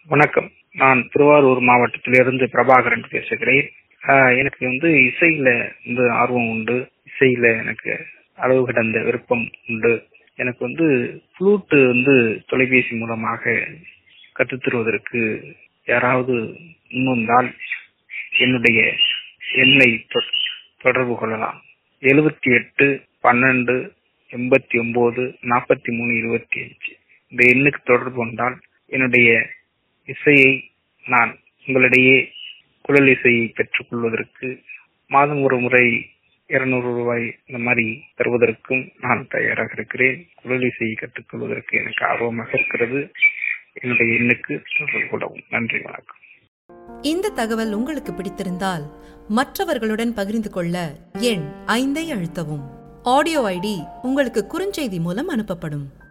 வணக்கம் நான் திருவாரூர் மாவட்டத்திலிருந்து பிரபாகரன் பேசுகிறேன் ஆஹ் எனக்கு வந்து இசையில வந்து ஆர்வம் உண்டு இசையில எனக்கு அளவு கடந்த விருப்பம் உண்டு எனக்கு வந்து ஃப்ளூட் வந்து தொலைபேசி மூலமாக கற்றுத் தருவதற்கு யாராவது முன்வந்தால் என்னுடைய எண்ணை தொ- தொடர்பு கொள்ளலாம் எழுபத்தி எட்டு பன்னெண்டு எண்பத்தி ஒன்பது நாற்பத்தி மூணு இருபத்தி அஞ்சு இந்த எண்ணுக்கு தொடர்பு கொண்டால் என்னுடைய இசையை நான் உங்களிடையே குழல் இசையை பெற்றுக் கொள்வதற்கு மாதம் ஒரு முறை இருநூறு ரூபாய் இந்த மாதிரி தருவதற்கும் நான் தயாராக இருக்கிறேன் குழல் இசையை கற்றுக்கொள்வதற்கு எனக்கு ஆர்வமாக இருக்கிறது என்னுடைய எண்ணுக்கு தொடர்பு கொள்ளவும் நன்றி வணக்கம் இந்த தகவல் உங்களுக்கு பிடித்திருந்தால் மற்றவர்களுடன் பகிர்ந்து கொள்ள எண் ஐந்தை அழுத்தவும் ஆடியோ ஐடி உங்களுக்கு குறுஞ்செய்தி மூலம் அனுப்பப்படும்